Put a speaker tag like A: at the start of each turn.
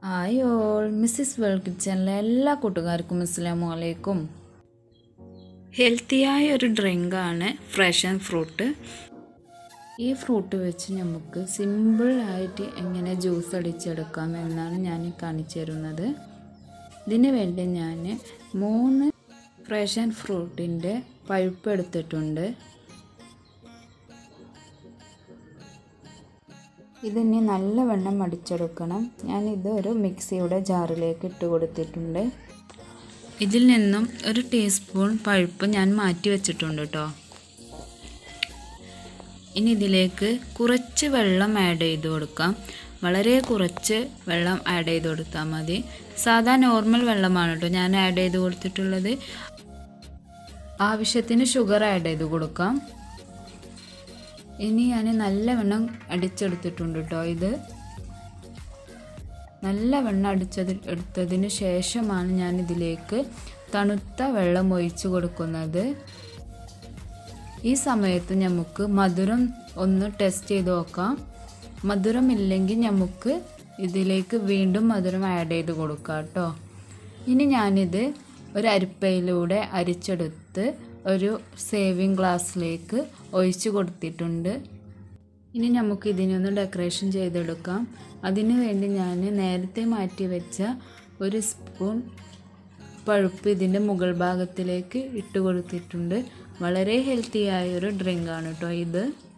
A: hi all Mrs world കിച്ചണിലെ എല്ലാ കൂട്ടുകാർക്കും അസ്സലാമു അലൈക്കും ഹെൽത്തിയായ ഒരു ഡ്രിങ്കാണ് ഫ്രഷ് ആൻഡ് ഫ്രൂട്ട് ഈ ഫ്രൂട്ട് വെച്ച് നമുക്ക് സിമ്പിളായിട്ട് എങ്ങനെ ജ്യൂസ് അടിച്ചെടുക്കാം എന്നാണ് ഞാൻ കാണിച്ചു തരുന്നത് ഇതിന് വേണ്ടി ഞാൻ മൂന്ന് ഫ്രഷ് ആൻഡ് ഫ്രൂട്ടിൻ്റെ പഴുപ്പ് എടുത്തിട്ടുണ്ട് ഇതിനി നല്ലവണ്ണം അടിച്ചെടുക്കണം ഞാനിത് ഒരു മിക്സിയുടെ ജാറിലേക്ക് ഇട്ട് കൊടുത്തിട്ടുണ്ട് ഇതിൽ നിന്നും ഒരു ടീസ്പൂൺ പഴുപ്പ് ഞാൻ മാറ്റി വെച്ചിട്ടുണ്ട് കേട്ടോ ഇനി ഇതിലേക്ക് കുറച്ച് വെള്ളം ആഡ് ചെയ്ത് കൊടുക്കാം വളരെ കുറച്ച് വെള്ളം ആഡ് ചെയ്ത് കൊടുത്താൽ മതി സാധാ നോർമൽ വെള്ളമാണ് കേട്ടോ ഞാൻ ആഡ് ചെയ്ത് കൊടുത്തിട്ടുള്ളത് ആവശ്യത്തിന് ഷുഗർ ആഡ് ചെയ്ത് കൊടുക്കാം ഇനി ഞാൻ നല്ലവണ്ണം അടിച്ചെടുത്തിട്ടുണ്ട് കേട്ടോ ഇത് നല്ലവണ്ണം അടിച്ചത് എടുത്തതിന് ശേഷമാണ് ഞാൻ ഇതിലേക്ക് തണുത്ത വെള്ളം ഒഴിച്ചു കൊടുക്കുന്നത് ഈ സമയത്ത് നമുക്ക് മധുരം ഒന്ന് ടെസ്റ്റ് ചെയ്ത് നോക്കാം മധുരം ഇല്ലെങ്കിൽ നമുക്ക് ഇതിലേക്ക് വീണ്ടും മധുരം ആഡ് ചെയ്ത് കൊടുക്കാം കേട്ടോ ഇനി ഞാനിത് ഒരു അരിപ്പയിലൂടെ അരിച്ചെടുത്ത് ഒരു സേവിങ് ഗ്ലാസ്സിലേക്ക് ഒഴിച്ചു കൊടുത്തിട്ടുണ്ട് ഇനി നമുക്ക് ഇതിനൊന്ന് ഡെക്കറേഷൻ ചെയ്തെടുക്കാം അതിനു വേണ്ടി ഞാൻ നേരത്തെ മാറ്റി വെച്ച ഒരു സ്പൂൺ പഴുപ്പ് ഇതിൻ്റെ മുകൾ ഭാഗത്തിലേക്ക് ഇട്ട് കൊടുത്തിട്ടുണ്ട് വളരെ ഹെൽത്തി ആയ ഒരു ഡ്രിങ്കാണ് കേട്ടോ ഇത്